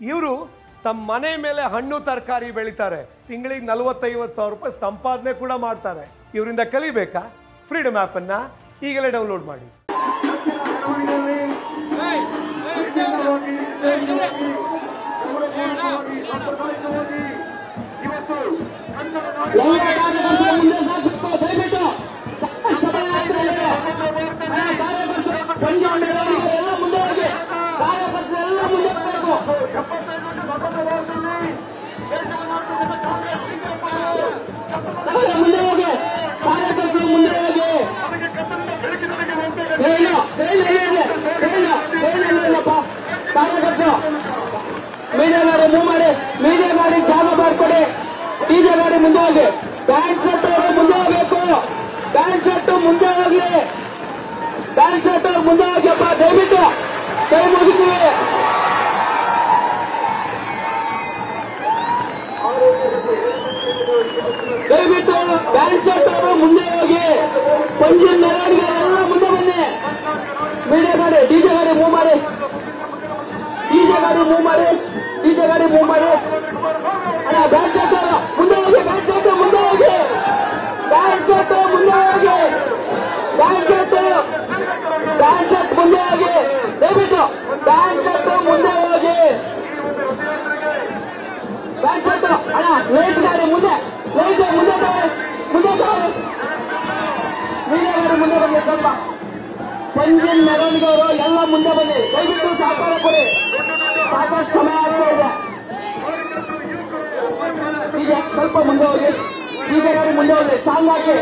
ಇವರು ತಮ್ಮ ಮನೆ ಮೇಲೆ ಹಣ್ಣು ತರಕಾರಿ ಬೆಳಿತಾರೆ ತಿಂಗಳಿಗೆ ನಲವತ್ತೈವತ್ತು ಸಾವಿರ ರೂಪಾಯಿ ಸಂಪಾದನೆ ಕೂಡ ಮಾಡ್ತಾರೆ ಇವರಿಂದ ಕಲಿಬೇಕಾ ಫ್ರೀಡಮ್ ಆ್ಯಪನ್ನು ಈಗಲೇ ಡೌನ್ಲೋಡ್ ಮಾಡಿ ಎಲ್ಲ ಕಾರ್ಯಕರ್ತರು ಮುಂದೆ ಸಾಕಬೇಕು ದಯವಿಟ್ಟು ಸಾಕಷ್ಟು ಸಮಯ ಆಗ್ತಾ ಇದೆ ಆ ಕಾರ್ಯಕರ್ತರು ಪಂಜ ಮೆರವಣಿಗೆ ಎಲ್ಲ ಮುಂದೆ ಹೋಗಿ ಕಾರ್ಯಕರ್ತರು ಎಲ್ಲ ಮುಂದೆ ಹೋಗಬೇಕು ಮುಂದೆ ಹೋಗಿ ಕಾರ್ಯಕರ್ತರು ಮುಂದೆ ಹೋಗಿ ಟ್ರೈನು ಟ್ರೈನ್ ಎಲ್ಲ ಟ್ರೈನು ಟ್ರೈನ್ ಎಲ್ಲ ಇಲ್ಲಪ್ಪ ಕಾರ್ಯಕರ್ತರು ಮೀಡಿಯಾ ಗಾಡಿ ಮೂವ್ ಮಾಡಿ ಮೀಡಿಯಾ ಗಾಡಿ ಜಾಗ ಮಾಡ್ಕೊಡಿ ಡಿಜೆ ಗಾಡಿ ಮುಂದೆ ಹೋಗಿ ಬ್ಯಾಂಕ್ ಸೆಟ್ ಅವರು ಮುಂದೆ ಹೋಗ್ಬೇಕು ಬ್ಯಾಂಕ್ ಸೆಟ್ ಮುಂದೆ ಹೋಗ್ಲಿ ಬ್ಯಾಂಕ್ ಸೆಟ್ ಅವ್ರು ಮುಂದೆ ಹೋಗ್ಯಪ್ಪ ದಯವಿಟ್ಟು ಕೈ ಮುಗಿತೀವಿ ದಯವಿಟ್ಟು ಬ್ಯಾಂಕ್ ಸೆಟ್ ಅವರು ಮುಂದೆ ಹೋಗಿ ಪಂಜಿನ ಮೆರವಣಿಗೆ ಎಲ್ಲ ಮುಂದೆ ಬನ್ನಿ ಮೀಡಿಯಾ ಗಾಡಿ ಡಿಜೆ ಗಾಡಿ ಮೂವ್ ಮಾಡಿ ಡಿಜೆ ಗಾಡಿ ಮೂವ್ ಮಾಡಿ ಡಿಜೆ ಗಾಡಿ ಮೂವ್ ಮಾಡಿ ಅಣ್ಣ ಬ್ಯಾಂಕ್ ಸೆಟ್ ಮುಂದೆ ಹೋಗಿ ಬ್ಯಾಂಕ್ ಸೆಟ್ ಮುಂದೆ ಹೋಗಿ ಬ್ಯಾಂಕ್ ಸೆಟ್ ಮುಂದೆ ಹೋಗಿ ಬ್ಯಾಂಕ್ ಸೆಟ್ ಬ್ಯಾಂಕ್ ಸೆಟ್ ಮುಂದೆ ಹೋಗಿ ದಯವಿಟ್ಟು ಬ್ಯಾಂಕ್ ಸೆಟ್ ಮುಂದೆ ಹೋಗಿ ಬ್ಯಾಂಕ್ ಸೆಟ್ ಅಣ್ಣ ಲೈಟ್ ಗಾಡಿ ಮುಂದೆ ಲೈಟ್ ಮುಂದೆ ತಗೊಳ್ಳಿ. ಮುಂದೆ ತಗೊಳ್ಳಿ. ಮೀಡಿಯಾ ಗಾಡಿ ಮುಂದೆ ಬನ್ನಿ ಸ್ವಲ್ಪ ಪಂಜಿನ ಮೆರವಣಿಗೆ ಅವರು ಎಲ್ಲ ಮುಂದೆ ಬನ್ನಿ ದಯವಿಟ್ಟು ಸಹಕಾರ ಕೊಡಿ ಸಾಕಷ್ಟು ಸಮಯ ಆಗ್ತಾ ಇದೆ ಈಗ ಸ್ವಲ್ಪ ಮುಂದೆ ಹೋಗಿ ಈಗ ಗಾಡಿ ಮುಂದೆ ಹೋಗಿ ಸಾಂಗ್ ಹಾಕಿ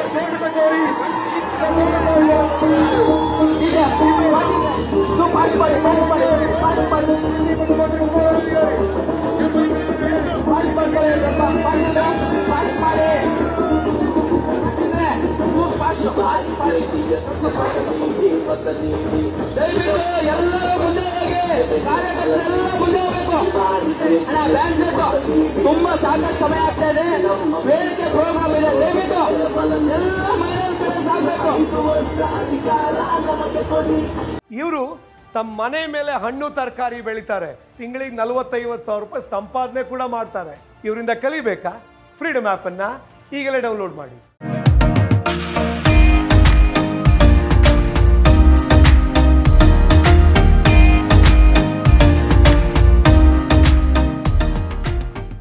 ಈಗ ಇದು ಪಾಸ್ ಮಾಡಿ ಪಾಸ್ ಮಾಡಿ ಪಾಸ್ ಮಾಡಿ ಪಾಸ್ ಮಾಡ್ಕೊಳ್ಳಿ ಸ್ವಲ್ಪ ಮಾಡಿದ್ರೆ ಪಾಸ್ ಮಾಡಿ ಮಾಡಿದ್ರೆ ಇದು ಪಾಸ್ ಪಾಸ್ ಮಾಡಿ ದಯವಿಟ್ಟು ಎಲ್ಲರೂ ಮುಂದೆ ಹೋಗಿ ಕಾರ್ಯಕರ್ತರೆಲ್ಲ ಮುಂದೆ ಹೋಗ್ಬೇಕು ಅಣ್ಣ ಬ್ಯಾಂಕ್ ಬೇಕು ತುಂಬಾ ಸಾಕಷ್ಟು ಸಮಯ ಆಗ್ತಾ ಇದೆ ವೇದಿಕೆ ಪ್ರೋಗ್ರಾಮ್ ಇದೆ ದಯವಿಟ್ಟು ಎಲ್ಲ ಮಹಿಳೆಯರ ಸಾಗಬೇಕು ಇವರು ತಮ್ಮ ಮನೆ ಮೇಲೆ ಹಣ್ಣು ತರಕಾರಿ ಬೆಳಿತಾರೆ ತಿಂಗಳಿಗೆ ನಲವತ್ತೈವತ್ತು ಸಾವಿರ ರೂಪಾಯಿ ಸಂಪಾದನೆ ಕೂಡ ಮಾಡ್ತಾರೆ ಇವರಿಂದ ಕಲಿಬೇಕಾ ಫ್ರೀಡಮ್ ಆ್ಯಪನ್ನು ಈಗಲೇ ಡೌನ್ಲೋಡ್ ಮಾಡಿ